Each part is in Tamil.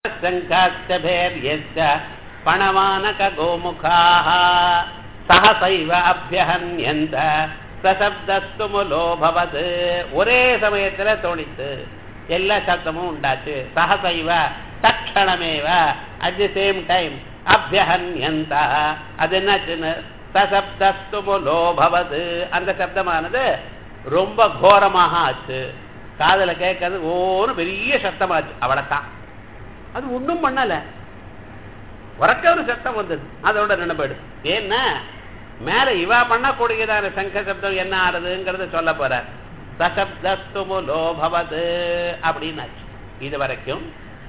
शङ्खाश्चभेर्यश्च पणवानकगोमुखाः सहसैव அபியஹன்யந்த சசப்தஸ்து முலோபவத் ஒரே சமயத்துல தோணித்து எல்லா சப்தமும் உண்டாச்சு சகசைவ தட்சணமேவ அட் தி சேம் டைம் அபியஹன்யந்த அது என்னாச்சுன்னு சசப்தஸ்து முலோபவத் அந்த சப்தமானது ரொம்ப கோரமாக ஆச்சு காதல கேட்கறது ஓன்னு பெரிய சத்தமாச்சு அவ்வளவுதான் அது ஒண்ணும் பண்ணல உறக்க ஒரு சத்தம் வந்தது அதோட நினைப்படு ஏன்னா மேல இவா பண்ணக்கூடியதான சங்க சப்தம் என்ன ஆறுதுங்கிறத சொல்ல போறார் சசப்தஸ்துமு லோபவது அப்படின்னாச்சு இது வரைக்கும்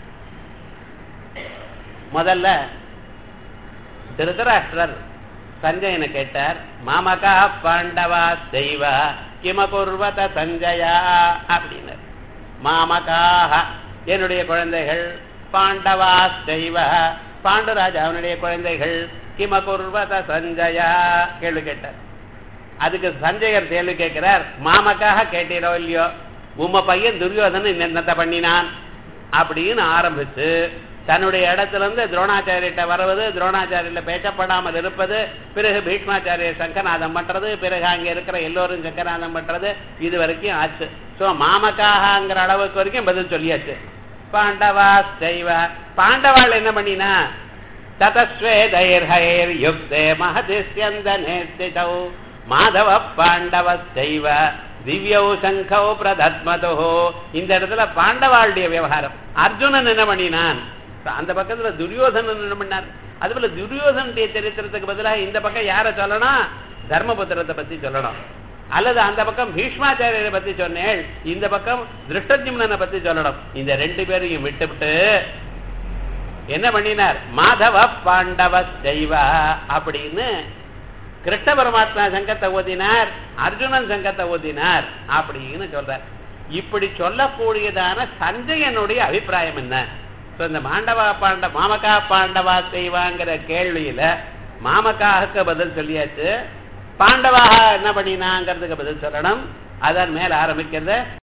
முதல்ல திருதராஷ்டிரர் சஞ்சயனை கேட்டார் மாமகா பாண்டவா செய்வ கிமகுர்வத சஞ்சயா அப்படின்னார் மாமகாக என்னுடைய குழந்தைகள் பாண்டவா செய்வ பாண்டுராஜா அவனுடைய குழந்தைகள் கிமகுர்வத சஞ்சயா கேள்வி கேட்டார் அதுக்கு சஞ்சயர் கேள்வி கேட்கிறார் மாமக்காக கேட்டீரோ இல்லையோ உம்ம பையன் துரியோதனன் என்னத்தை பண்ணினான் அப்படின்னு ஆரம்பிச்சு தன்னுடைய இடத்துல இருந்து துரோணாச்சாரியிட்ட வருவது துரோணாச்சாரியில பேசப்படாமல் இருப்பது பிறகு பீஷ்மாச்சாரியர் சங்கநாதம் பண்றது பிறகு அங்க இருக்கிற எல்லோரும் சங்கநாதம் பண்றது இது வரைக்கும் ஆச்சு சோ மாமக்காகங்கிற அளவுக்கு வரைக்கும் பதில் சொல்லியாச்சு பாண்டவா செய்வ பாண்டவாள் என்ன பண்ணினா ததஸ்வேதைர்ஹைர் யுக்தே மகதிஸ்யந்தனே ஸ்திதௌ மாதவ பாண்டவ செய்வ திவ்யௌ சங்கௌ பிரதத்மதோ இந்த இடத்துல பாண்டவாளுடைய விவகாரம் அர்ஜுனன் என்ன பண்ணினான் அந்த பக்கத்துல துரியோதனன் என்ன பண்ணார் அதுபோல துரியோதனுடைய சரித்திரத்துக்கு பதிலாக இந்த பக்கம் யார சொல்லணும் தர்மபுத்திரத்தை பத்தி சொல்லணும் அல்லது அந்த பக்கம் பீஷ்மாச்சாரியரை பத்தி சொன்னேன் இந்த பக்கம் திருஷ்டஜிம்னனை பத்தி சொல்லணும் இந்த ரெண்டு பேரையும் விட்டுவிட்டு என்ன பண்ணினார் மாதவ பாண்டவ செய்வ அப்படின்னு கிருஷ்ண பரமாத்மா சங்கத்தை ஓதினார் அர்ஜுனன் சங்கத்தை ஓதினார் அப்படின்னு சொல்றார் இப்படி சொல்லக்கூடியதான சஞ்சயனுடைய அபிப்பிராயம் என்ன இந்த மாண்டவா பாண்ட மாமகா பாண்டவா செய்வாங்கிற கேள்வியில மாமக்காக பதில் சொல்லியாச்சு பாண்டவாக என்ன பண்ணினாங்கிறதுக்கு பதில் சொல்லணும் அதன் மேல ஆரம்பிக்கிறது